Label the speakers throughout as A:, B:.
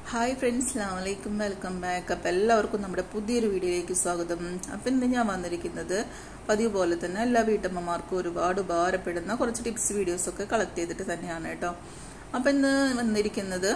A: hi friends അലൈക്കും welcome back അപ്പം എല്ലാവർക്കും നമ്മുടെ പുതിയൊരു വീഡിയോയിലേക്ക് സ്വാഗതം അപ്പം ഇന്ന് ഞാൻ വന്നിരിക്കുന്നത് പതിവ് പോലെ തന്നെ എല്ലാ വീട്ടമ്മമാർക്കും ഒരുപാട് ഉപകാരപ്പെടുന്ന കുറച്ച് ടിപ്സ് വീഡിയോസൊക്കെ കളക്ട് ചെയ്തിട്ട് തന്നെയാണ് കേട്ടോ അപ്പം ഇന്ന് വന്നിരിക്കുന്നത്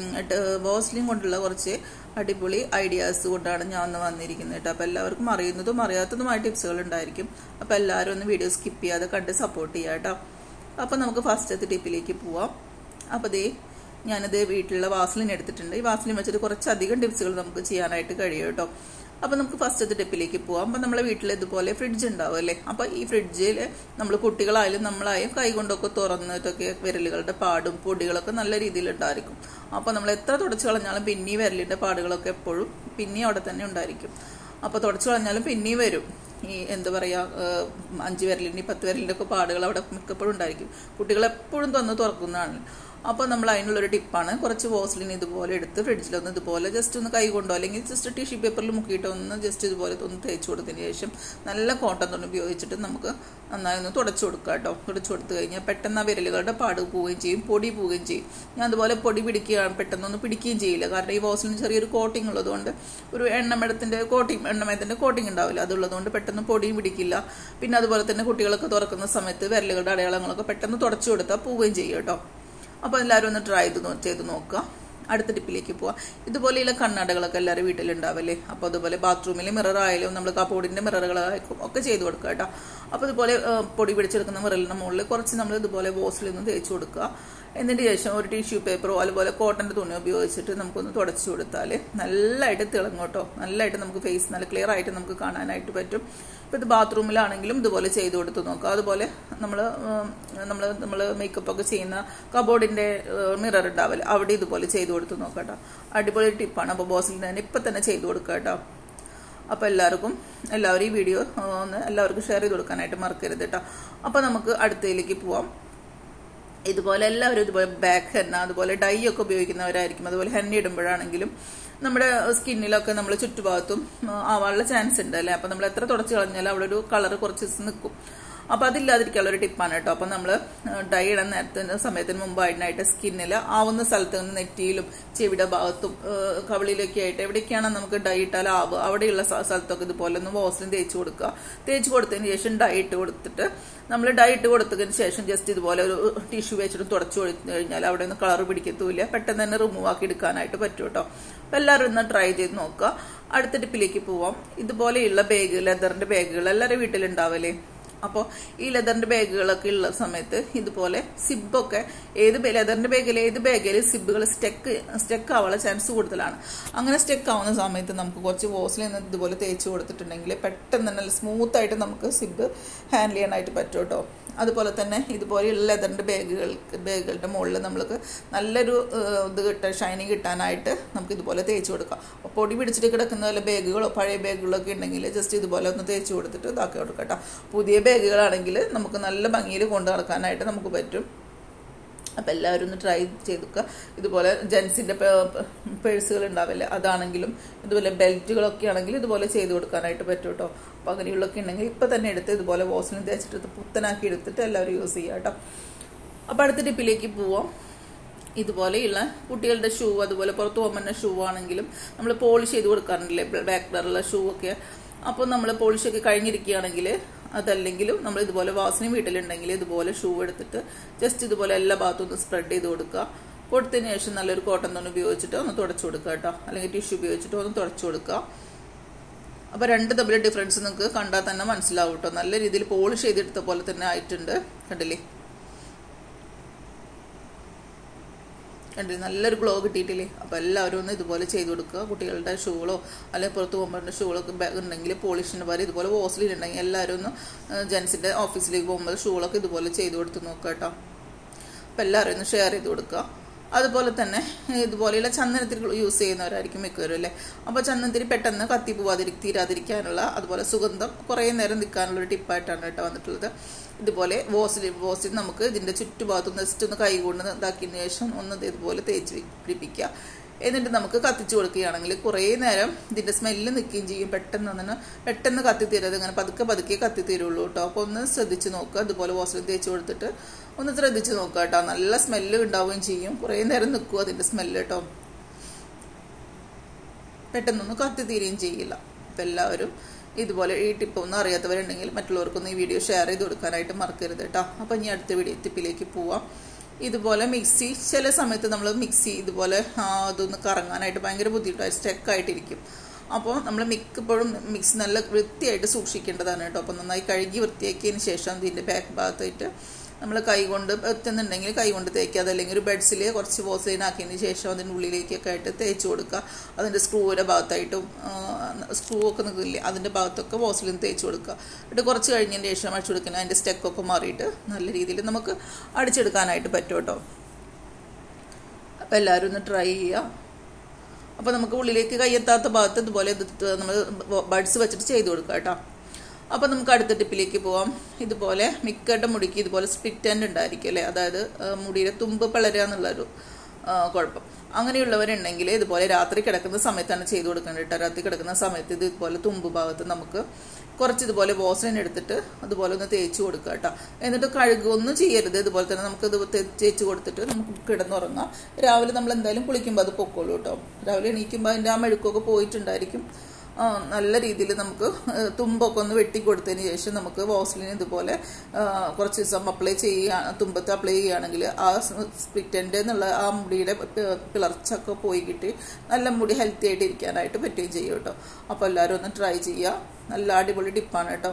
A: ബോസ്ലിൻ കൊണ്ടുള്ള കുറച്ച് അടിപൊളി ഐഡിയാസ് കൊണ്ടാണ് ഞാൻ ഒന്ന് വന്നിരിക്കുന്നത് കേട്ടോ അപ്പം എല്ലാവർക്കും അറിയുന്നതും അറിയാത്തതുമായ ടിപ്സുകൾ ഉണ്ടായിരിക്കും അപ്പം എല്ലാവരും ഒന്ന് വീഡിയോ സ്കിപ്പ് ചെയ്യാതെ കണ്ട് സപ്പോർട്ട് ചെയ്യാം കേട്ടോ അപ്പം നമുക്ക് ഫസ്റ്റത്തെ ടിപ്പിലേക്ക് പോവാം അപ്പോൾ ദേ ഞാനത് വീട്ടിലുള്ള വാസലിൻ എടുത്തിട്ടുണ്ട് ഈ വാസലിൻ വെച്ചിട്ട് കുറച്ചധികം ടിപ്സുകൾ നമുക്ക് ചെയ്യാനായിട്ട് കഴിയും കേട്ടോ അപ്പോൾ നമുക്ക് ഫസ്റ്റത്തെ ടിപ്പിലേക്ക് പോവാം അപ്പോൾ നമ്മളെ വീട്ടിൽ ഇതുപോലെ ഫ്രിഡ്ജ് ഉണ്ടാവും അല്ലേ അപ്പോൾ ഈ ഫ്രിഡ്ജിൽ നമ്മൾ കുട്ടികളായാലും നമ്മളായും കൈ കൊണ്ടൊക്കെ തുറന്നിട്ടൊക്കെ വിരലുകളുടെ പാടും പൊടികളൊക്കെ നല്ല രീതിയിൽ ഉണ്ടായിരിക്കും അപ്പോൾ നമ്മൾ എത്ര തുടച്ചു കളഞ്ഞാലും പിന്നെയും വിരലിൻ്റെ പാടുകളൊക്കെ എപ്പോഴും പിന്നെയും അവിടെ തന്നെ ഉണ്ടായിരിക്കും അപ്പോൾ തുടച്ചു കളഞ്ഞാലും പിന്നെയും വരും ഈ എന്താ പറയുക അഞ്ച് വിരലിൻ്റെ പത്ത് വിരലിൻ്റെ ഒക്കെ പാടുകൾ അവിടെ മിക്കപ്പോഴും ഉണ്ടായിരിക്കും കുട്ടികൾ എപ്പോഴും തന്ന് തുറക്കുന്നതാണ് അപ്പോൾ നമ്മൾ അതിനുള്ളൊരു ടിപ്പാണ് കുറച്ച് വോസ്ലിൻ ഇതുപോലെ എടുത്ത് ഫ്രിഡ്ജിലൊന്ന് ഇതുപോലെ ജസ്റ്റ് ഒന്ന് കൈ കൊണ്ടോ അല്ലെങ്കിൽ ജസ്റ്റ് ടിഷ്യൂ പേപ്പറിൽ മുക്കിയിട്ട് ഒന്ന് ജസ്റ്റ് ഇതുപോലെ ഒന്ന് തേച്ച് കൊടുത്തതിന് ശേഷം നല്ല കോട്ടൺ തുണി ഉപയോഗിച്ചിട്ട് നമുക്ക് നന്നായി ഒന്ന് തുടച്ചു കൊടുക്കുക കേട്ടോ തുടച്ചു കൊടുത്തു കഴിഞ്ഞാൽ പെട്ടെന്ന് ആ വിരലുകളുടെ പാട് പോവുകയും ചെയ്യും പൊടി പോവുകയും ചെയ്യും ഞാൻ അതുപോലെ പൊടി പിടിക്കുകയാണ് പെട്ടെന്നൊന്നും പിടിക്കുകയും ചെയ്യില്ല കാരണം ഈ വോസ്ലിന് ചെറിയൊരു കോട്ടിംഗ് ഉള്ളതുകൊണ്ട് ഒരു എണ്ണമെടത്തിൻ്റെ കോട്ടിംഗ് എണ്ണമയത്തിൻ്റെ കോട്ടിംഗ് ഉണ്ടാവില്ല അതുള്ളതുകൊണ്ട് പെട്ടെന്ന് പൊടിയും പിടിക്കില്ല പിന്നെ അതുപോലെ തന്നെ കുട്ടികളൊക്കെ തുറക്കുന്ന സമയത്ത് വിരലുകളുടെ അടയാളങ്ങളൊക്കെ പെട്ടെന്ന് തുടച്ചു കൊടുത്താൽ പോവുകയും ചെയ്യും കേട്ടോ അപ്പോൾ എല്ലാവരും ഒന്ന് ട്രൈ ചെയ്ത് ചെയ്ത് നോക്കുക അടുത്ത ടിപ്പിലേക്ക് പോവാം ഇതുപോലെയുള്ള കണ്ണടകളൊക്കെ എല്ലാവരും വീട്ടിലുണ്ടാവില്ലേ അപ്പോൾ അതുപോലെ ബാത്റൂമിൽ മിറർ ആയാലും നമ്മൾ കപ്പോടിൻ്റെ മിററുകളായിരിക്കും ഒക്കെ ചെയ്ത് കൊടുക്കുക കേട്ടോ അപ്പോൾ ഇതുപോലെ പൊടി പിടിച്ചെടുക്കുന്ന മിററിൻ്റെ മുകളിൽ കുറച്ച് നമ്മൾ ഇതുപോലെ ബോസിൽ നിന്ന് തേച്ച് കൊടുക്കുക എന്നിട്ട് ശേഷം ഒരു ടിഷ്യൂ പേപ്പറോ അതുപോലെ കോട്ടൻ്റെ തുണി ഉപയോഗിച്ചിട്ട് നമുക്കൊന്ന് തുടച്ചു കൊടുത്താൽ നല്ലതായിട്ട് തിളങ്ങും കേട്ടോ നല്ലതായിട്ട് നമുക്ക് ഫേസ് നല്ല ക്ലിയർ ആയിട്ട് നമുക്ക് കാണാനായിട്ട് പറ്റും ഇപ്പോൾ ഇത് ബാത്റൂമിലാണെങ്കിലും ഇതുപോലെ ചെയ്ത് കൊടുത്ത് നോക്കുക അതുപോലെ നമ്മൾ നമ്മൾ നമ്മൾ മേക്കപ്പ് ഒക്കെ ചെയ്യുന്ന കബോർഡിൻ്റെ മിറർ ഉണ്ടാവില്ല അവിടെ ഇതുപോലെ ചെയ്ത് കൊടുത്ത് നോക്കാം കേട്ടോ അടിപൊളി ടിപ്പാണ് അപ്പോൾ ബോസിൽ തന്നെ ഇപ്പം തന്നെ ചെയ്ത് കൊടുക്കുക കേട്ടോ അപ്പോൾ എല്ലാവർക്കും എല്ലാവരും ഈ വീഡിയോ ഒന്ന് എല്ലാവർക്കും ഷെയർ ചെയ്ത് കൊടുക്കാനായിട്ട് മറക്കരുത് കേട്ടോ അപ്പോൾ നമുക്ക് അടുത്തതിലേക്ക് പോവാം ഇതുപോലെ എല്ലാവരും ഇതുപോലെ ബാക്ക് ഹെന്ന അതുപോലെ ഡൈ ഒക്കെ ഉപയോഗിക്കുന്നവരായിരിക്കും അതുപോലെ ഹെന്ന ഇടുമ്പോഴാണെങ്കിലും നമ്മുടെ സ്കിന്നിലൊക്കെ നമ്മൾ ചുറ്റുഭാഗത്തും ആവാനുള്ള ചാൻസ് ഉണ്ട് അല്ലേ അപ്പം നമ്മൾ എത്ര തുടച്ച് കളഞ്ഞാലും അവിടെ ഒരു കളർ കുറച്ച് ദിവസം നിൽക്കും അപ്പോൾ അതില്ലാതിരിക്കാനുള്ള ഒരു ടിപ്പാണ് കേട്ടോ അപ്പം നമ്മൾ ഡൈ ഇടാൻ നേരത്തെ സമയത്തിന് മുമ്പായിട്ട് സ്കിന്നിൽ ആവുന്ന സ്ഥലത്ത് നിന്ന് നെറ്റിയിലും ചെവിയുടെ ഭാഗത്തും കവിളിലൊക്കെ ആയിട്ട് എവിടേക്കാണ് നമുക്ക് ഡൈ ഇട്ടാൽ ആവുക അവിടെയുള്ള സ്ഥലത്തൊക്കെ ഇതുപോലെ ഒന്ന് വോസിലും തേച്ച് കൊടുക്കുക തേച്ച് കൊടുത്തതിന് ശേഷം ഡൈ ഇട്ട് കൊടുത്തിട്ട് നമ്മൾ ഡൈ ഇട്ട് കൊടുത്തതിന് ശേഷം ജസ്റ്റ് ഇതുപോലെ ഒരു ടിഷ്യൂ വെച്ചിട്ട് തുടച്ചു കൊടുത്തു കഴിഞ്ഞാൽ അവിടെ നിന്ന് കളർ പിടിക്കത്തുമില്ല പെട്ടെന്ന് തന്നെ റിമൂവ് ആക്കി എടുക്കാനായിട്ട് പറ്റും കേട്ടോ അപ്പം എല്ലാവരും ഒന്ന് ട്രൈ ചെയ്ത് നോക്കുക അടുത്ത ടിപ്പിലേക്ക് പോവാം ഇതുപോലെയുള്ള ബാഗ് ലെതറിന്റെ ബാഗുകൾ എല്ലാവരുടെ വീട്ടിലുണ്ടാവല്ലേ അപ്പോൾ ഈ ലെതറിന്റെ ബാഗുകളൊക്കെ ഉള്ള സമയത്ത് ഇതുപോലെ സിബൊക്കെ ഏത് ലെതറിന്റെ ബാഗിൽ ഏത് ബാഗിൽ സിബുകൾ സ്റ്റെക്ക് സ്റ്റെക്ക് ആവാനുള്ള ചാൻസ് കൂടുതലാണ് അങ്ങനെ സ്റ്റെക്ക് ആവുന്ന സമയത്ത് നമുക്ക് കുറച്ച് വോസിൽ നിന്ന് ഇതുപോലെ തേച്ച് കൊടുത്തിട്ടുണ്ടെങ്കിൽ പെട്ടെന്ന് തന്നെ സ്മൂത്ത് ആയിട്ട് നമുക്ക് സിബ് ഹാൻഡിൽ ചെയ്യാനായിട്ട് പറ്റും കേട്ടോ അതുപോലെ തന്നെ ഇതുപോലെയുള്ള ലെതറിൻ്റെ ബാഗുകൾ ബാഗുകളുടെ മുകളിൽ നമ്മൾക്ക് നല്ലൊരു ഇത് കിട്ടാൻ ഷൈനിങ് കിട്ടാനായിട്ട് നമുക്ക് ഇതുപോലെ തേച്ച് കൊടുക്കാം അപ്പോൾ പൊടി പിടിച്ചിട്ട് കിടക്കുന്ന വല്ല ബാഗുകളോ പഴയ ബാഗുകളൊക്കെ ഉണ്ടെങ്കിൽ ജസ്റ്റ് ഇതുപോലെ ഒന്ന് തേച്ച് കൊടുത്തിട്ട് ഇതാക്കി കൊടുക്കാം കേട്ടോ പുതിയ ബാഗുകളാണെങ്കിൽ നമുക്ക് നല്ല ഭംഗിയിൽ കൊണ്ടു നടക്കാനായിട്ട് നമുക്ക് പറ്റും അപ്പോൾ എല്ലാവരും ഒന്ന് ട്രൈ ചെയ്തുക്കുക ഇതുപോലെ ജെൻസിൻ്റെ പേഴ്സുകൾ ഉണ്ടാവില്ലേ അതാണെങ്കിലും ഇതുപോലെ ബെൽറ്റുകളൊക്കെ ആണെങ്കിൽ ഇതുപോലെ ചെയ്ത് കൊടുക്കാനായിട്ട് പറ്റും കേട്ടോ അപ്പോൾ അങ്ങനെയുള്ളൊക്കെ ഉണ്ടെങ്കിൽ ഇപ്പം തന്നെ എടുത്ത് ഇതുപോലെ വോസിലും തേച്ചിട്ട് പുത്തനാക്കി എടുത്തിട്ട് എല്ലാവരും യൂസ് ചെയ്യുക കേട്ടോ അപ്പോൾ അടുത്ത ടിപ്പിലേക്ക് പോവാം ഇതുപോലെയുള്ള കുട്ടികളുടെ ഷൂ അതുപോലെ പുറത്ത് പോകുമ്പോൾ ഷൂ ആണെങ്കിലും നമ്മൾ പോളിഷ് ചെയ്ത് കൊടുക്കാറുണ്ടല്ലേ ബാക്ക് കളറുള്ള ഷൂ ഒക്കെ അപ്പോൾ നമ്മൾ പോളിഷൊക്കെ കഴിഞ്ഞിരിക്കുകയാണെങ്കിൽ അതല്ലെങ്കിലും നമ്മൾ ഇതുപോലെ വാസന വീട്ടിലുണ്ടെങ്കിൽ ഇതുപോലെ ഷൂ എടുത്തിട്ട് ജസ്റ്റ് ഇതുപോലെ എല്ലാ ഭാഗത്തും ഒന്ന് സ്പ്രെഡ് ചെയ്ത് കൊടുക്കുക കൊടുത്തതിന് ശേഷം നല്ലൊരു കോട്ടൺ തുണി ഉപയോഗിച്ചിട്ട് ഒന്ന് തുടച്ചു കൊടുക്കുക കേട്ടോ അല്ലെങ്കിൽ ടിഷ്യൂ ഉപയോഗിച്ചിട്ട് ഒന്ന് തുടച്ചു കൊടുക്കുക അപ്പോൾ രണ്ട് തമ്മിലെ ഡിഫറൻസ് നിങ്ങൾക്ക് കണ്ടാൽ തന്നെ മനസ്സിലാവും കേട്ടോ നല്ല രീതിയിൽ പോളിഷ് ചെയ്തെടുത്ത പോലെ തന്നെ ആയിട്ടുണ്ട് കണ്ടില്ലേ കണ്ടില്ലേ നല്ലൊരു ഗ്ലോ കിട്ടിയിട്ടില്ലേ അപ്പോൾ എല്ലാവരും ഒന്ന് ഇതുപോലെ ചെയ്ത് കൊടുക്കുക കുട്ടികളുടെ ഷൂകളോ അല്ലെങ്കിൽ പുറത്ത് പോകുമ്പോൾ ഷൂകളൊക്കെ ഉണ്ടെങ്കിൽ പോളിഷിന് പകരം ഇതുപോലെ വോസ്ലിൻ ഉണ്ടെങ്കിൽ എല്ലാവരും ഒന്ന് ജെൻസിൻ്റെ ഓഫീസിലേക്ക് പോകുമ്പോൾ ഷൂകളൊക്കെ ഇതുപോലെ ചെയ്ത് കൊടുത്ത് നോക്കുക കേട്ടോ അപ്പോൾ എല്ലാവരും ഒന്ന് ഷെയർ ചെയ്ത് കൊടുക്കുക അതുപോലെ തന്നെ ഇതുപോലെയുള്ള ചന്ദനത്തിരി യൂസ് ചെയ്യുന്നവരായിരിക്കും മിക്കവരും അല്ലേ അപ്പോൾ ചന്ദനത്തിരി പെട്ടെന്ന് കത്തി പോവാതിരി തീരാതിരിക്കാനുള്ള അതുപോലെ സുഗന്ധം കുറേ നേരം നിൽക്കാനുള്ള ഒരു ടിപ്പായിട്ടാണ് കേട്ടോ വന്നിട്ടുള്ളത് ഇതുപോലെ വോസിൽ വോസിൽ നമുക്ക് ഇതിൻ്റെ ചുറ്റുഭാഗത്തും ജസ്റ്റ് ഒന്ന് കൈ കൊണ്ട് ഇതാക്കിയതിന് ശേഷം ഒന്ന് ഇതുപോലെ തേച്ച് പിടിപ്പിക്കുക എന്നിട്ട് നമുക്ക് കത്തിച്ചു കൊടുക്കുകയാണെങ്കിൽ കുറേ നേരം ഇതിൻ്റെ സ്മെല്ല് നിൽക്കുകയും ചെയ്യും പെട്ടെന്ന് തന്നെ പെട്ടെന്ന് കത്തിത്തീരത് ഇങ്ങനെ പതുക്കെ പതുക്കെ കത്തിത്തീരുള്ളൂ കേട്ടോ അപ്പോൾ ഒന്ന് ശ്രദ്ധിച്ച് നോക്കുക അതുപോലെ വാസലിൻ തേച്ച് കൊടുത്തിട്ട് ഒന്ന് ശ്രദ്ധിച്ച് നോക്കുക കേട്ടോ നല്ല സ്മെല്ല് ഉണ്ടാവുകയും ചെയ്യും കുറേ നേരം നിൽക്കും അതിൻ്റെ സ്മെല്ല് കേട്ടോ പെട്ടെന്നൊന്നും കത്തി തീരുകയും ചെയ്യില്ല അപ്പം എല്ലാവരും ഇതുപോലെ ഈ ടിപ്പ് ഒന്നും അറിയാത്തവരുണ്ടെങ്കിൽ മറ്റുള്ളവർക്കൊന്ന് ഈ വീഡിയോ ഷെയർ ചെയ്ത് കൊടുക്കാനായിട്ട് മറക്കരുത് കേട്ടോ അപ്പം ഇനി അടുത്ത വീഡിയോ ടിപ്പിലേക്ക് പോവാം ഇതുപോലെ മിക്സി ചില സമയത്ത് നമ്മൾ മിക്സി ഇതുപോലെ അതൊന്ന് കറങ്ങാനായിട്ട് ഭയങ്കര ബുദ്ധിമുട്ടായി സ്റ്റക്കായിട്ടിരിക്കും അപ്പോൾ നമ്മൾ മിക്കപ്പോഴും മിക്സി നല്ല വൃത്തിയായിട്ട് സൂക്ഷിക്കേണ്ടതാണ് കേട്ടോ അപ്പോൾ നന്നായി കഴുകി വൃത്തിയാക്കിയതിന് ശേഷം ഇതിൻ്റെ ബാക്ക് ഭാഗത്തായിട്ട് നമ്മൾ കൈ കൊണ്ട് എത്തുന്നുണ്ടെങ്കിൽ കൈ കൊണ്ട് തേക്കുക അതല്ലെങ്കിൽ ഒരു ബെഡ്സിൽ കുറച്ച് വോസൈൻ ആക്കിയതിന് ശേഷം അതിൻ്റെ ഉള്ളിലേക്കൊക്കെ ആയിട്ട് തേച്ച് കൊടുക്കുക അതിൻ്റെ സ്ക്രൂവിൻ്റെ ഭാഗത്തായിട്ടും സ്ക്രൂ ഒക്കെ നിൽക്കില്ലേ അതിൻ്റെ ഭാഗത്തൊക്കെ വോസലിൻ തേച്ച് കൊടുക്കുക എന്നിട്ട് കുറച്ച് കഴിഞ്ഞതിന് ശേഷം അടിച്ചു കൊടുക്കണം അതിൻ്റെ സ്റ്റെക്കൊക്കെ മാറിയിട്ട് നല്ല രീതിയിൽ നമുക്ക് അടിച്ചെടുക്കാനായിട്ട് പറ്റും കേട്ടോ അപ്പോൾ എല്ലാവരും ഒന്ന് ട്രൈ ചെയ്യുക അപ്പോൾ നമുക്ക് ഉള്ളിലേക്ക് കയ്യെത്താത്ത ഭാഗത്ത് ഇതുപോലെ നമ്മൾ ബഡ്സ് വെച്ചിട്ട് ചെയ്ത് കൊടുക്കുക കേട്ടോ അപ്പോൾ നമുക്ക് അടുത്ത ടിപ്പിലേക്ക് പോവാം ഇതുപോലെ മിക്കയുടെ മുടിക്ക് ഇതുപോലെ സ്പ്ലിറ്റ് എൻഡ് ഉണ്ടായിരിക്കും അല്ലേ അതായത് മുടിയുടെ തുമ്പ് പിളരുക എന്നുള്ളൊരു കുഴപ്പം അങ്ങനെയുള്ളവരുണ്ടെങ്കിൽ ഇതുപോലെ രാത്രി കിടക്കുന്ന സമയത്താണ് ചെയ്തു കൊടുക്കേണ്ടത് കേട്ടോ രാത്രി കിടക്കുന്ന സമയത്ത് ഇത് ഇതുപോലെ തുമ്പ് ഭാഗത്ത് നമുക്ക് കുറച്ച് ഇതുപോലെ വോസലിൻ എടുത്തിട്ട് അതുപോലെ ഒന്ന് തേച്ച് കൊടുക്കുക കേട്ടോ എന്നിട്ട് കഴുകൊന്നും ചെയ്യരുത് ഇതുപോലെ തന്നെ നമുക്ക് ഇത് തേച്ച് കൊടുത്തിട്ട് നമുക്ക് കിടന്നുറങ്ങാം രാവിലെ നമ്മൾ എന്തായാലും കുളിക്കുമ്പോൾ അത് പൊക്കോളൂ കേട്ടോ രാവിലെ എണീക്കുമ്പോൾ അതിൻ്റെ ആ മെഴുക്കൊക്കെ പോയിട്ടുണ്ടായിരിക്കും നല്ല രീതിയിൽ നമുക്ക് തുമ്പൊക്കെ ഒന്ന് വെട്ടി കൊടുത്തതിന് ശേഷം നമുക്ക് വോസ്ലിൻ ഇതുപോലെ കുറച്ച് ദിവസം അപ്ലൈ ചെയ്യുക തുമ്പത്ത് അപ്ലൈ ചെയ്യുകയാണെങ്കിൽ ആ സ്പിറ്റൻ്റെ എന്നുള്ള ആ മുടിയുടെ പിളർച്ചൊക്കെ പോയി കിട്ടി നല്ല മുടി ഹെൽത്തി ആയിട്ട് ഇരിക്കാനായിട്ട് പറ്റുകയും ചെയ്യും കേട്ടോ അപ്പോൾ എല്ലാവരും ഒന്ന് ട്രൈ ചെയ്യുക നല്ല അടിപൊളി ടിപ്പാണ് കേട്ടോ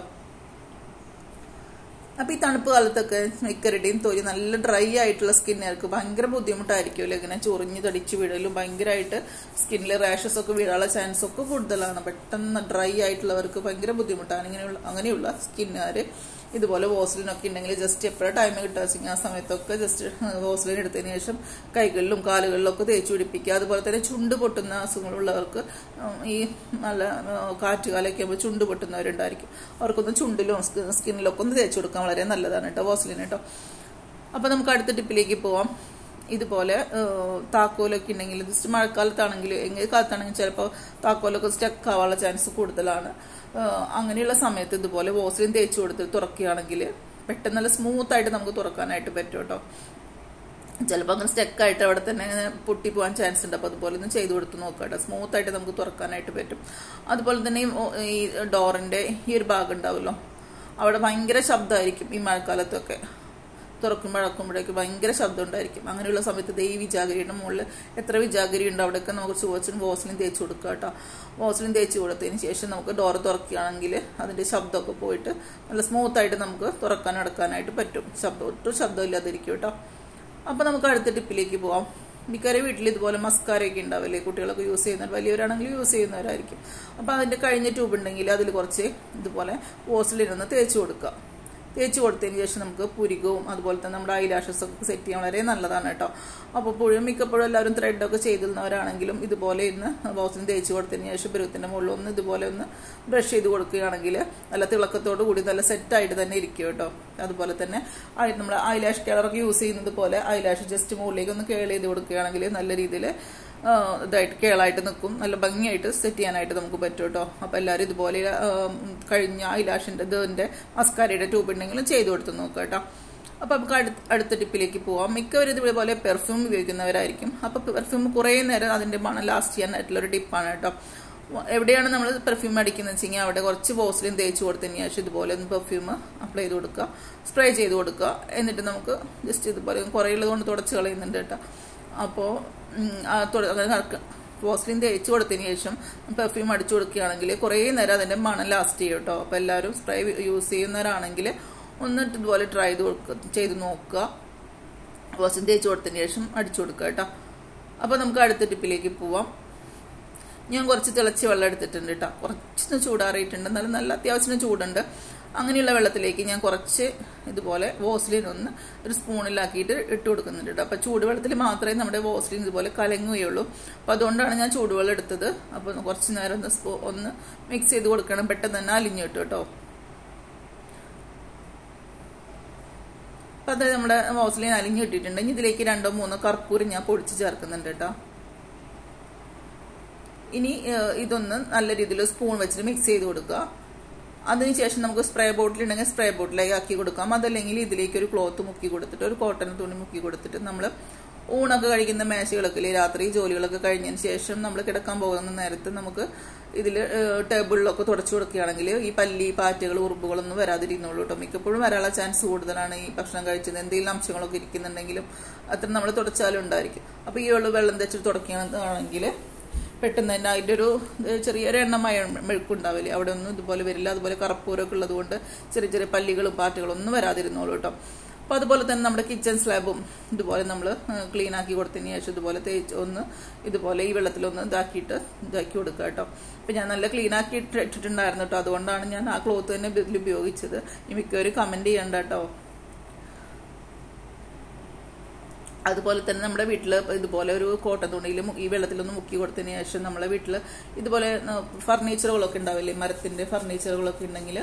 A: അപ്പോൾ ഈ തണുപ്പ് കാലത്തൊക്കെ മിക്കരുടെയും തൊലി നല്ല ഡ്രൈ ആയിട്ടുള്ള സ്കിന്നുകാർക്ക് ഭയങ്കര ബുദ്ധിമുട്ടായിരിക്കുമല്ലോ ഇങ്ങനെ ചൊറിഞ്ഞ് തടിച്ച് വീഴലും ഭയങ്കരമായിട്ട് സ്കിന്നിൽ റാഷസ് ഒക്കെ വീഴാനുള്ള ചാൻസ് ഒക്കെ കൂടുതലാണ് പെട്ടെന്ന് ഡ്രൈ ആയിട്ടുള്ളവർക്ക് ഭയങ്കര ബുദ്ധിമുട്ടാണ് ഇങ്ങനെയുള്ള അങ്ങനെയുള്ള സ്കിന്നുകാർ ഇതുപോലെ വോസ്ലിനൊക്കെ ഉണ്ടെങ്കിൽ ജസ്റ്റ് എപ്പോഴും ടൈം കിട്ടുക ആ സമയത്തൊക്കെ ജസ്റ്റ് വോസ്ലിൻ എടുത്തതിന് ശേഷം കൈകളിലും കാലുകളിലൊക്കെ തേച്ച് പിടിപ്പിക്കുക അതുപോലെ തന്നെ ചുണ്ട് പൊട്ടുന്ന അസുഖങ്ങളുള്ളവർക്ക് ഈ നല്ല കാറ്റുകാലൊക്കെ ആകുമ്പോൾ ചുണ്ട് പൊട്ടുന്നവരുണ്ടായിരിക്കും അവർക്കൊന്ന് ചുണ്ടിലും സ്കിന്നിലൊക്കെ ഒന്ന് തേച്ച് കൊടുക്കാൻ വളരെ നല്ലതാണ് കേട്ടോ വോസ്ലിൻ കേട്ടോ അപ്പോൾ നമുക്ക് അടുത്ത ടിപ്പിലേക്ക് പോവാം ഇതുപോലെ താക്കോലൊക്കെ ഉണ്ടെങ്കിൽ ജസ്റ്റ് മഴക്കാലത്താണെങ്കിൽ എങ്ങനെ കാലത്താണെങ്കിൽ ചിലപ്പോൾ താക്കോലൊക്കെ സ്റ്റക്ക് ആവാനുള്ള ചാൻസ് കൂടുതലാണ് അങ്ങനെയുള്ള സമയത്ത് ഇതുപോലെ വോസലിൻ തേച്ച് കൊടുത്ത് തുറക്കുകയാണെങ്കിൽ പെട്ടെന്ന് നല്ല സ്മൂത്ത് ആയിട്ട് നമുക്ക് തുറക്കാനായിട്ട് പറ്റും കേട്ടോ ചിലപ്പോൾ അങ്ങനെ സ്റ്റക്കായിട്ട് അവിടെ തന്നെ ഇങ്ങനെ പൊട്ടി പോകാൻ ചാൻസ് ഉണ്ട് അപ്പോൾ അതുപോലെ ഒന്ന് ചെയ്ത് കൊടുത്ത് നോക്കുക കേട്ടോ സ്മൂത്ത് ആയിട്ട് നമുക്ക് തുറക്കാനായിട്ട് പറ്റും അതുപോലെ തന്നെ ഈ ഡോറിൻ്റെ ഈ ഒരു ഭാഗം ഉണ്ടാവുമല്ലോ അവിടെ ഭയങ്കര ശബ്ദമായിരിക്കും ഈ മഴക്കാലത്തൊക്കെ തുറക്കുമ്പോഴക്കുമ്പോഴേക്ക് ഭയങ്കര ശബ്ദം ഉണ്ടായിരിക്കും അങ്ങനെയുള്ള സമയത്ത് ഈ വിജാഗരിയുടെ മുകളിൽ എത്ര വിജാഗരി ഉണ്ട് അവിടെയൊക്കെ നമുക്ക് ചുവച്ചിന് വോസലിൻ തേച്ച് കൊടുക്കുക കേട്ടോ വോസലിൻ തേച്ച് കൊടുത്തതിന് ശേഷം നമുക്ക് ഡോർ തുറക്കുകയാണെങ്കിൽ അതിൻ്റെ ശബ്ദമൊക്കെ പോയിട്ട് നല്ല സ്മൂത്തായിട്ട് നമുക്ക് തുറക്കാൻ അടക്കാനായിട്ട് പറ്റും ശബ്ദം ഒട്ടും ശബ്ദമില്ലാതിരിക്കും കേട്ടോ അപ്പോൾ നമുക്ക് അടുത്ത ടിപ്പിലേക്ക് പോവാം മിക്കവാറും വീട്ടിൽ ഇതുപോലെ മസ്കാരയൊക്കെ ഉണ്ടാവില്ലേ കുട്ടികളൊക്കെ യൂസ് ചെയ്യുന്നവർ വലിയവരാണെങ്കിൽ യൂസ് ചെയ്യുന്നവരായിരിക്കും അപ്പോൾ അതിൻ്റെ കഴിഞ്ഞ ട്യൂബ് ഉണ്ടെങ്കിൽ അതിൽ കുറച്ച് ഇതുപോലെ വോസലിനൊന്ന് തേച്ച് കൊടുക്കുക തേച്ച് കൊടുത്തതിന് ശേഷം നമുക്ക് പുരികവും അതുപോലെ തന്നെ നമ്മുടെ ഐലാഷസ് ഒക്കെ സെറ്റ് ചെയ്യാൻ വളരെ നല്ലതാണ് കേട്ടോ അപ്പോൾ പുഴും മിക്കപ്പോഴും എല്ലാവരും ത്രെഡൊക്കെ ചെയ്തിരുന്നവരാണെങ്കിലും ഇതുപോലെ ഇന്ന് ബോസിന് തേച്ച് കൊടുത്തതിന് ശേഷം പരുവത്തിൻ്റെ മുകളിൽ ഒന്ന് ഇതുപോലെ ഒന്ന് ബ്രഷ് ചെയ്ത് കൊടുക്കുകയാണെങ്കിൽ നല്ല തിളക്കത്തോടു കൂടി നല്ല സെറ്റായിട്ട് തന്നെ ഇരിക്കും കേട്ടോ അതുപോലെ തന്നെ നമ്മുടെ ഐലാഷ് കളറൊക്കെ യൂസ് ചെയ്യുന്നത് പോലെ ഐലാഷ് ജസ്റ്റ് മുകളിലേക്ക് ഒന്ന് കേൾ ചെയ്ത് കൊടുക്കുകയാണെങ്കിൽ നല്ല രീതിയിൽ ഇതായിട്ട് കേളായിട്ട് നിൽക്കും നല്ല ഭംഗിയായിട്ട് സെറ്റ് ചെയ്യാനായിട്ട് നമുക്ക് പറ്റും കേട്ടോ അപ്പോൾ എല്ലാവരും ഇതുപോലെ കഴിഞ്ഞ ഐലാഷിൻ്റെ ഇതിൻ്റെ മസ്കാരയുടെ ട്യൂബ് ഉണ്ടെങ്കിലും ചെയ്ത് കൊടുത്ത് നോക്കുക കേട്ടോ അപ്പോൾ നമുക്ക് അടുത്ത അടുത്ത ടിപ്പിലേക്ക് പോവാം മിക്കവരും ഇതുപോലെ പെർഫ്യൂം ഉപയോഗിക്കുന്നവരായിരിക്കും അപ്പോൾ പെർഫ്യൂം കുറേ നേരം അതിൻ്റെ മണം ലാസ്റ്റ് ചെയ്യാനായിട്ടുള്ളൊരു ടിപ്പാണ് കേട്ടോ എവിടെയാണ് നമ്മൾ പെർഫ്യൂം അടിക്കുന്നത് വെച്ചെങ്കിൽ അവിടെ കുറച്ച് വോസ്ലിൻ തേച്ച് കൊടുത്തതിന് ശേഷം ഇതുപോലെ ഒന്ന് പെർഫ്യൂം അപ്ലൈ ചെയ്ത് കൊടുക്കുക സ്പ്രേ ചെയ്ത് കൊടുക്കുക എന്നിട്ട് നമുക്ക് ജസ്റ്റ് ഇതുപോലെ കുറേ ഉള്ളത് കൊണ്ട് തുടച്ച് കളയുന്നുണ്ട് കേട്ടോ അപ്പോൾ അങ്ങനെ വോസ്ലിൻ തേച്ച് കൊടുത്തതിന് ശേഷം പെർഫ്യൂം അടിച്ചു കൊടുക്കുകയാണെങ്കിൽ കുറേ നേരം അതിൻ്റെ മണം ലാസ്റ്റ് ചെയ്യും കേട്ടോ അപ്പോൾ എല്ലാവരും സ്പ്രേ യൂസ് ചെയ്യുന്നവരാണെങ്കിൽ ഒന്നിട്ട് ഇതുപോലെ ട്രൈ ചെയ്ത് കൊടുക്കുക ചെയ്ത് നോക്കുക വോസ്ലിൻ തേച്ച് കൊടുത്തതിന് ശേഷം അടിച്ചു കൊടുക്കുക കേട്ടോ അപ്പോൾ നമുക്ക് അടുത്ത ടിപ്പിലേക്ക് പോവാം ഞാൻ കുറച്ച് തിളച്ച് വെള്ളം എടുത്തിട്ടുണ്ട് കേട്ടോ കുറച്ചൊന്ന് ചൂടാറിയിട്ടുണ്ട് എന്നാലും നല്ല അത്യാവശ്യത്തിന് ചൂടുണ്ട് അങ്ങനെയുള്ള വെള്ളത്തിലേക്ക് ഞാൻ കുറച്ച് ഇതുപോലെ വോസ്ലിൻ ഒന്ന് ഒരു സ്പൂണിലാക്കിയിട്ട് ഇട്ട് കൊടുക്കുന്നുണ്ട് കേട്ടോ അപ്പോൾ ചൂടുവെള്ളത്തിൽ മാത്രമേ നമ്മുടെ വോസ്ലിൻ ഇതുപോലെ കലങ്ങുകയുള്ളൂ അപ്പോൾ അതുകൊണ്ടാണ് ഞാൻ ചൂടുവെള്ളം എടുത്തത് അപ്പോൾ കുറച്ച് നേരം ഒന്ന് സ്പൂ ഒന്ന് മിക്സ് ചെയ്ത് കൊടുക്കണം പെട്ടെന്ന് തന്നെ അലിഞ്ഞു കിട്ടും കേട്ടോ അപ്പം അത് നമ്മുടെ വോസ്ലിൻ അലിഞ്ഞു കിട്ടിയിട്ടുണ്ട് ഇനി ഇതിലേക്ക് രണ്ടോ മൂന്നോ കർപ്പൂരം ഞാൻ പൊടിച്ച് ചേർക്കുന്നുണ്ട് കേട്ടോ ഇനി ഇതൊന്ന് നല്ല രീതിയിൽ സ്പൂൺ വെച്ചിട്ട് മിക്സ് ചെയ്ത് കൊടുക്കുക അതിനുശേഷം നമുക്ക് സ്പ്രേ ബോട്ടിൽ ഉണ്ടെങ്കിൽ സ്പ്രേ ബോട്ടിലേക്ക് ആക്കി കൊടുക്കാം അതല്ലെങ്കിൽ ഇതിലേക്ക് ഒരു ക്ലോത്ത് മുക്കി കൊടുത്തിട്ട് ഒരു കോട്ടൺ തുണി മുക്കി കൊടുത്തിട്ട് നമ്മൾ ഊണൊക്കെ കഴിക്കുന്ന മേശകളൊക്കെ ഇല്ലേ രാത്രി ജോലികളൊക്കെ കഴിഞ്ഞതിന് ശേഷം നമ്മൾ കിടക്കാൻ പോകുന്ന നേരത്ത് നമുക്ക് ഇതിൽ ടേബിളിലൊക്കെ തുടച്ചു കൊടുക്കുകയാണെങ്കിൽ ഈ പല്ലി പാറ്റകൾ ഉറുമ്പുകളൊന്നും വരാതിരിക്കുന്നുള്ളൂ കേട്ടോ മിക്കപ്പോഴും വരാനുള്ള ചാൻസ് കൂടുതലാണ് ഈ ഭക്ഷണം കഴിച്ചത് എന്തെങ്കിലും അംശങ്ങളൊക്കെ ഇരിക്കുന്നുണ്ടെങ്കിലും അത്ര നമ്മൾ തുടച്ചാലും ഉണ്ടായിരിക്കും അപ്പോൾ ഈ വെള്ളം വെള്ളം തെച്ചിട്ട് തുടക്കുകയാണെങ്കിൽ പെട്ടെന്ന് തന്നെ അതിൻ്റെ ഒരു ഏഹ്, ചെറിയൊരു എണ്ണമായ മെഴുക്കുണ്ടാവില്ലേ അവിടെ ഒന്നും ഇതുപോലെ വരില്ല അതുപോലെ കറപ്പൂരൊക്കെ ഉള്ളത് കൊണ്ട് ചെറിയ ചെറിയ പല്ലികളും പാറ്റുകളും ഒന്നും വരാതിരുന്നോളൂ കേട്ടോ അപ്പോൾ അതുപോലെ തന്നെ നമ്മുടെ കിച്ചൺ സ്ലാബും ഇതുപോലെ നമ്മൾ ക്ലീൻ ആക്കി കൊടുത്തതിന് ശേഷം ഇതുപോലെ തേച്ച് ഒന്ന് ഇതുപോലെ ഈ വെള്ളത്തിലൊന്ന് ഇതാക്കിയിട്ട് ഇതാക്കി കൊടുക്കുക കേട്ടോ അപ്പം ഞാൻ നല്ല ക്ലീൻ ആക്കി ഇട്ട് ഇട്ടിട്ടുണ്ടായിരുന്നു കേട്ടോ അതുകൊണ്ടാണ് ഞാൻ ആ ക്ലോത്ത് തന്നെ ഇതിൽ ഉപയോഗിച്ചത് ഈ മിക്കവരും കമൻറ്റ് ചെയ്യണ്ട കേട്ടോ അതുപോലെ തന്നെ നമ്മുടെ വീട്ടിൽ ഇതുപോലെ ഒരു കോട്ടൺ തുണിയിൽ ഈ വെള്ളത്തിലൊന്ന് മുക്കി കൊടുത്തതിന് ശേഷം നമ്മളെ വീട്ടിൽ ഇതുപോലെ ഫർണിച്ചറുകളൊക്കെ ഉണ്ടാവില്ലേ മരത്തിന്റെ ഫർണിച്ചറുകളൊക്കെ ഉണ്ടെങ്കിൽ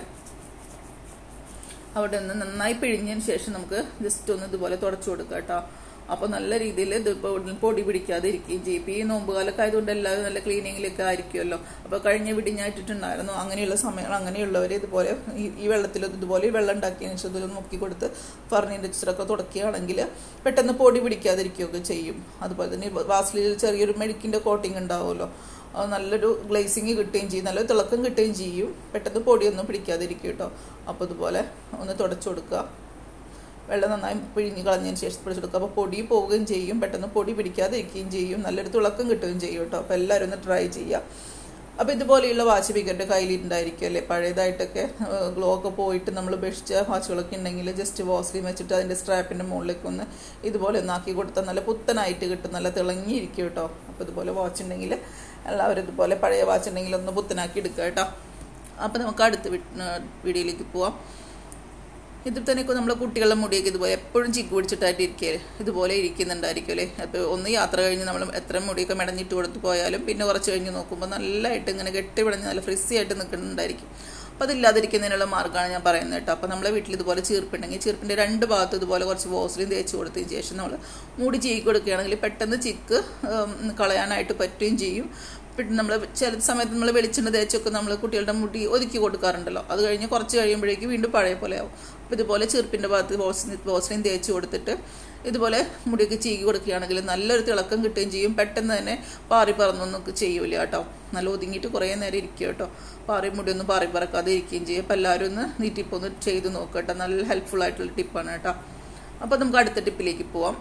A: അവിടെ നിന്ന് നന്നായി പിഴിഞ്ഞതിന് ശേഷം നമുക്ക് ജസ്റ്റ് ഒന്ന് ഇതുപോലെ തുടച്ചു കൊടുക്കുക കേട്ടോ അപ്പോൾ നല്ല രീതിയിൽ ഇത് പൊടി- പൊടി പിടിക്കാതെ ഇരിക്കുകയും ചെയ്യും ഇപ്പം ഈ നോമ്പുകാലൊക്കെ ആയതുകൊണ്ട് എല്ലാവരും നല്ല ക്ലീനിങ്ങിലൊക്കെ ആയിരിക്കുമല്ലോ അപ്പോൾ കഴിഞ്ഞ വിടിഞ്ഞായിട്ടിട്ടുണ്ടായിരുന്നു അങ്ങനെയുള്ള സമയങ്ങൾ അങ്ങനെയുള്ളവർ ഇതുപോലെ ഈ- ഈ വെള്ളത്തിൽ ഇതുപോലെ ഈ വെള്ളം ഉണ്ടാക്കിയതിന് ശേഷം ഇതിലൊന്ന് മുക്കി കൊടുത്ത് ഫർണിച്ചറൊക്കെ തുടക്കുകയാണെങ്കിൽ പെട്ടെന്ന് പൊടി പിടിക്കാതിരിക്കുകയൊക്കെ ചെയ്യും അതുപോലെ തന്നെ വാസ്ലിയിൽ ചെറിയൊരു മെഴുക്കിൻ്റെ കോട്ടിങ് ഉണ്ടാവുമല്ലോ അത് നല്ലൊരു ഗ്ലേസിങ് കിട്ടുകയും ചെയ്യും നല്ലൊരു തിളക്കം കിട്ടുകയും ചെയ്യും പെട്ടെന്ന് പൊടിയൊന്നും പിടിക്കാതിരിക്കും കേട്ടോ അപ്പോൾ ഇതുപോലെ ഒന്ന് തുടച്ചു കൊടുക്കുക വെള്ളം നന്നായി പിഴിഞ്ഞ് കളഞ്ഞതിന് ശേഷം പിടിച്ചു കൊടുക്കുക അപ്പോൾ പൊടി പോവുകയും ചെയ്യും പെട്ടെന്ന് പൊടി പിടിക്കാതിരിക്കുകയും ചെയ്യും നല്ലൊരു തിളക്കം കിട്ടുകയും ചെയ്യും കേട്ടോ അപ്പോൾ എല്ലാവരും ഒന്ന് ട്രൈ ചെയ്യുക അപ്പോൾ ഇതുപോലെയുള്ള വാച്ച് പിക്കറിൻ്റെ കയ്യിലുണ്ടായിരിക്കും അല്ലേ പഴയതായിട്ടൊക്കെ ഗ്ലോ ഒക്കെ പോയിട്ട് നമ്മൾ ഉപേക്ഷിച്ച വാച്ചുകളൊക്കെ ഉണ്ടെങ്കിൽ ജസ്റ്റ് വാസ്ലിൻ വെച്ചിട്ട് അതിൻ്റെ സ്ട്രാപ്പിൻ്റെ മുകളിലേക്ക് ഒന്ന് ഇതുപോലെ ഒന്ന് ആക്കി കൊടുത്താൽ നല്ല പുത്തനായിട്ട് കിട്ടും നല്ല തിളങ്ങിയിരിക്കും കേട്ടോ അപ്പോൾ ഇതുപോലെ വാച്ച് ഉണ്ടെങ്കിൽ എല്ലാവരും ഇതുപോലെ പഴയ വാച്ച് ഉണ്ടെങ്കിൽ ഒന്ന് പുത്തനാക്കി എടുക്കുക കേട്ടോ അപ്പോൾ നമുക്ക് അടുത്ത വീഡിയോയിലേക്ക് പോവാം ഇതിൽ തന്നെ ഇപ്പോൾ നമ്മളെ കുട്ടികളുടെ മുടിയൊക്കെ ഇതുപോലെ എപ്പോഴും ചിക്ക് പിടിച്ചിട്ടായിട്ട് ഇരിക്കുക ഇതുപോലെ ഇരിക്കുന്നുണ്ടായിരിക്കും അല്ലേ അപ്പോൾ ഒന്ന് യാത്ര കഴിഞ്ഞ് നമ്മൾ എത്ര മുടിയൊക്കെ മെടഞ്ഞിട്ട് കൊടുത്ത് പോയാലും പിന്നെ കുറച്ച് കഴിഞ്ഞ് നോക്കുമ്പോൾ നല്ലതായിട്ട് ഇങ്ങനെ കെട്ടി പിടഞ്ഞ് നല്ല ഫ്രിസി ആയിട്ട് നിൽക്കുന്നുണ്ടായിരിക്കും അപ്പോൾ അതില്ലാതിരിക്കുന്നതിനുള്ള മാർഗ്ഗമാണ് ഞാൻ പറയുന്നത് കേട്ടോ അപ്പോൾ നമ്മളെ വീട്ടിൽ ഇതുപോലെ ചീർപ്പുണ്ടെങ്കിൽ ചീർപ്പിൻ്റെ രണ്ട് ഭാഗത്ത് ഇതുപോലെ കുറച്ച് വോസലിൻ തേച്ച് കൊടുത്തതിന് ശേഷം നമ്മൾ മുടി ചീക്കി കൊടുക്കുകയാണെങ്കിൽ പെട്ടെന്ന് ചിക്ക് ഉം, കളയാനായിട്ട് പറ്റുകയും ചെയ്യും പിന്നെ നമ്മൾ ചില സമയത്ത് നമ്മൾ വെളിച്ചെണ്ണ തേച്ചൊക്കെ നമ്മൾ കുട്ടികളുടെ മുടി ഒതുക്കി കൊടുക്കാറുണ്ടല്ലോ അത് കഴിഞ്ഞ് കുറച്ച് കഴിയുമ്പോഴേക്കും വീണ്ടും പഴയ പോലെ ആവും അപ്പോൾ ഇതുപോലെ ചെറുപ്പിൻ്റെ ഭാഗത്ത് വോസ്ലിൻ വോസ്ലിൻ തേച്ച് കൊടുത്തിട്ട് ഇതുപോലെ മുടിയൊക്കെ ചീകി കൊടുക്കുകയാണെങ്കിൽ നല്ലൊരു തിളക്കം കിട്ടുകയും ചെയ്യും പെട്ടെന്ന് തന്നെ പാറി പറന്നൊന്നും ചെയ്യൂല കേട്ടോ നല്ല ഒതുങ്ങിയിട്ട് കുറേ നേരം ഇരിക്കും കേട്ടോ പാറി മുടിയൊന്നും പാറി പറക്കാതെ ഇരിക്കുകയും ചെയ്യും അപ്പോൾ എല്ലാവരും ഒന്ന് ഈ ടിപ്പ് ഒന്ന് ചെയ്ത് നോക്കുക കേട്ടോ നല്ല ഹെൽപ്ഫുൾ ആയിട്ടുള്ള ടിപ്പാണ് കേട്ടോ അപ്പോൾ നമുക്ക് അടുത്ത ടിപ്പിലേക്ക് പോവാം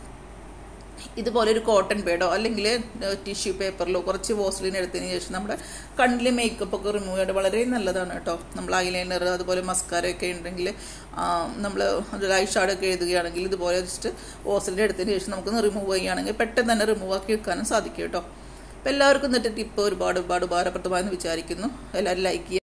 A: ഇതുപോലെ ഒരു കോട്ടൺ പേഡോ അല്ലെങ്കിൽ ടിഷ്യൂ പേപ്പറിലോ കുറച്ച് വോസ്ലിൻ എടുത്തതിന് ശേഷം നമ്മുടെ കണ്ണിലെ മേക്കപ്പ് ഒക്കെ റിമൂവ് ചെയ്യേണ്ടത് വളരെ നല്ലതാണ് കേട്ടോ നമ്മൾ ഐലൈനർ അതുപോലെ മസ്കാര ഒക്കെ ഉണ്ടെങ്കിൽ നമ്മൾ ഐ ഷാഡോ ഒക്കെ എഴുതുകയാണെങ്കിൽ ഇതുപോലെ ജസ്റ്റ് വോസ്ലിൻ എടുത്തതിന് ശേഷം നമുക്കൊന്ന് റിമൂവ് ചെയ്യുകയാണെങ്കിൽ പെട്ടെന്ന് തന്നെ റിമൂവ് ആക്കി വെക്കാനും സാധിക്കും കേട്ടോ അപ്പോൾ എല്ലാവർക്കും ഇന്നത്തെ ടിപ്പ് ഒരുപാട് ഒരുപാട് ഉപകാരപ്രദമായെന്ന് വിചാരിക്കുന്നു എല്ലാവരും ലൈക്ക് ചെയ്യുക